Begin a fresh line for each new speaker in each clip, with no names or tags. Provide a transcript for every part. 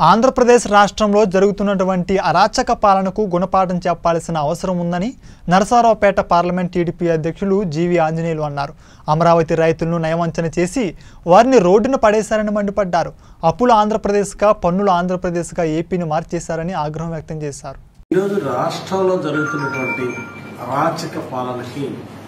ఆంధ్రప్రదేశ్ రాష్ట్రంలో జరుగుతున్నటువంటి అరాచక పాలనకు గుణపాఠం చెప్పాల్సిన అవసరం ఉందని నరసరావుపేట పార్లమెంట్ టీడీపీ అధ్యక్షులు జీవి ఆంజనేయులు అన్నారు అమరావతి రైతులను నయవంచన చేసి వారిని రోడ్డున పడేశారని మండిపడ్డారు అప్పులు ఆంధ్రప్రదేశ్గా పన్నులు ఆంధ్రప్రదేశ్గా ఏపీని మార్చేశారని ఆగ్రహం వ్యక్తం చేశారు
ఈరోజు రాష్ట్రంలో జరుగుతున్నటువంటి అరాచక పాలనకి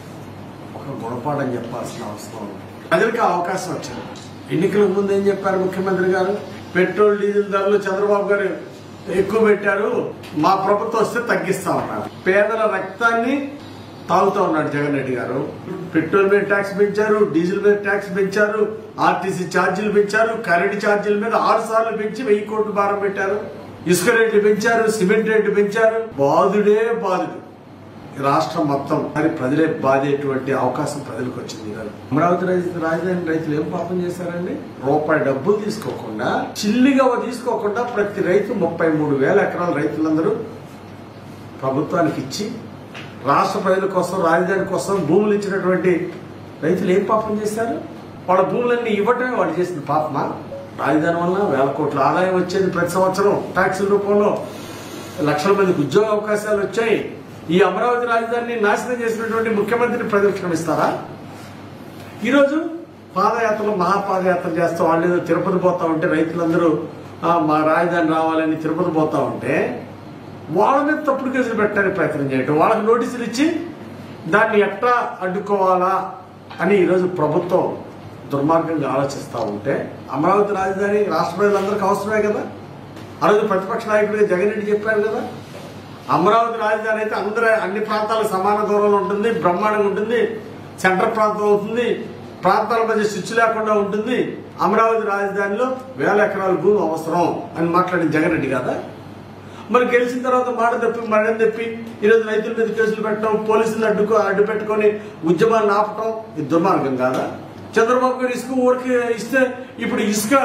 ఒక గుణపాఠం చెప్పాల్సిన అవసరం ఉంది ప్రజలకు ఆ అవకాశం వచ్చింది ఎన్నికలకు ముందు ఏం చెప్పారు ముఖ్యమంత్రి గారు పెట్రోల్ డీజిల్ ధరలు చంద్రబాబు గారు ఎక్కువ పెట్టారు మా ప్రభుత్వం వస్తే తగ్గిస్తా ఉన్నారు పేదల రక్తాన్ని తాగుతా ఉన్నాడు జగన్ రెడ్డి గారు పెట్రోల్ మీద ట్యాక్స్ పెంచారు డీజిల్ మీద ట్యాక్స్ పెంచారు ఆర్టీసీ ఛార్జీలు పెంచారు కరెంట్ ఛార్జీల మీద ఆరు సార్లు పెంచి వెయ్యి కోట్లు భారం పెట్టారు ఇసుక రేట్లు పెంచారు సిమెంట్ రేట్లు పెంచారు బాధుడే బాధుడు ఈ రాష్ట్రం మొత్తం మరి ప్రజలే బాధేటువంటి అవకాశం ప్రజలకు వచ్చింది ఈరోజు అమరావతి రైతు రాజధాని రైతులు ఏం పాపం చేశారండి రూపాయి డబ్బులు తీసుకోకుండా చిల్లిగా తీసుకోకుండా ప్రతి రైతు ముప్పై మూడు వేల ఎకరాల రైతులందరూ ప్రభుత్వానికి ఇచ్చి రాష్ట్ర ప్రజల కోసం రాజధాని కోసం భూములు ఇచ్చినటువంటి రైతులు ఏం పాపం చేశారు వాళ్ళ భూములన్నీ ఇవ్వటమే వాళ్ళు చేసిన పాపమా రాజధాని వల్ల వేల కోట్ల ఆదాయం వచ్చేది ప్రతి సంవత్సరం ట్యాక్సుల రూపంలో లక్షల మందికి ఉద్యోగ అవకాశాలు వచ్చాయి ఈ అమరావతి రాజధానిని నాశనం చేసినటువంటి ముఖ్యమంత్రిని ప్రజలు క్షమిస్తారా ఈరోజు పాదయాత్రలు మహాపాదయాత్ర చేస్తూ వాళ్ళు ఏదో తిరుపతి పోతా ఉంటే రైతులందరూ "ఆ, మా రాజధాని రావాలని తిరుపతి పోతా ఉంటే వాళ్ళ మీద తప్పుడు కేసులు పెట్టడానికి ప్రయత్నం చేయటం వాళ్ళకి నోటీసులు ఇచ్చి దాన్ని ఎట్లా అడ్డుకోవాలా అని ఈరోజు ప్రభుత్వం దుర్మార్గంగా ఆలోచిస్తూ ఉంటే అమరావతి రాజధాని రాష్ట్ర ప్రజలందరికీ అవసరమే కదా ఆ రోజు ప్రతిపక్ష నాయకుడిగా జగన్ రెడ్డి చెప్పారు కదా అమరావతి రాజధాని అయితే అందరూ అన్ని ప్రాంతాలకు సమాన దూరంలో ఉంటుంది బ్రహ్మాండంగా ఉంటుంది సెంటర్ ప్రాంతం అవుతుంది ప్రాంతాల మధ్య స్విచ్ లేకుండా ఉంటుంది అమరావతి రాజధానిలో వేల ఎకరాల భూమి అవసరం అని మాట్లాడిన జగన్ రెడ్డి కదా మరి గెలిచిన తర్వాత మాట తప్పి మరణం తప్పి ఈరోజు రైతుల మీద కేసులు పెట్టడం పోలీసులు అడ్డుకో అడ్డు పెట్టుకొని ఉద్యమాన్ని ఆపటం ఇది దుర్మార్గం కాదా చంద్రబాబు గారు ఇసుక ఊరికి ఇస్తే ఇప్పుడు ఇసుక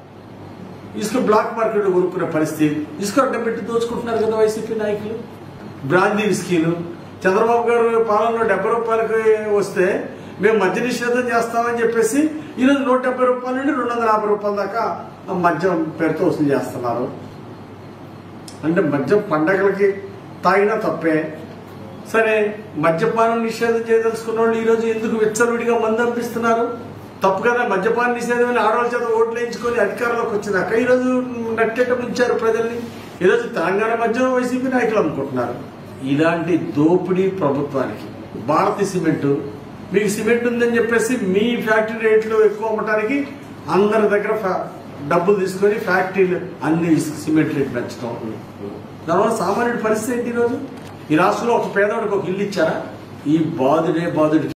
ఇసుక బ్లాక్ మార్కెట్ కొనుక్కునే పరిస్థితి ఇసుక అడ్డం పెట్టి దోచుకుంటున్నారు కదా వైసీపీ నాయకులు బ్రాందీ విస్కీలు చంద్రబాబు గారు పాలనలో డెబ్బై రూపాయలకి వస్తే మేము మద్య నిషేధం చేస్తామని చెప్పేసి ఈరోజు నూట డెబ్బై రూపాయల నుండి రెండు వందల యాభై రూపాయల దాకా మద్యం పేరుతో వసూలు చేస్తున్నారు అంటే మద్యం పండగలకి తాగినా తప్పే సరే మద్యపానం నిషేధం చేయదలుచుకున్న వాళ్ళు ఈరోజు ఎందుకు విచ్చలవిడిగా మందు పంపిస్తున్నారు తప్పు కదా మద్యపాన నిషేధం అని ఆడవాళ్ళ చేత ఓట్లు వేయించుకొని అధికారంలోకి వచ్చినాక ఈరోజు నట్టేట ముంచారు ప్రజల్ని ఈరోజు తెలంగాణ మధ్య వైసీపీ నాయకులు అమ్ముకుంటున్నారు ఇలాంటి దోపిడీ ప్రభుత్వానికి భారతీయ సిమెంట్ మీకు సిమెంట్ ఉందని చెప్పేసి మీ ఫ్యాక్టరీ రేట్లు ఎక్కువ అమ్మటానికి అందరి దగ్గర ఫ్యా- డబ్బులు తీసుకొని ఫ్యాక్టరీలు అన్ని సిమెంట్ రేట్ పెంచడం దానివల్ల సామాన్యుడి పరిస్థితి ఏంటి ఈరోజు ఈ రాష్ట్రంలో ఒక పేదవాడికి ఒక ఇల్లు ఇచ్చారా ఈ బాధుడే బాధుడికి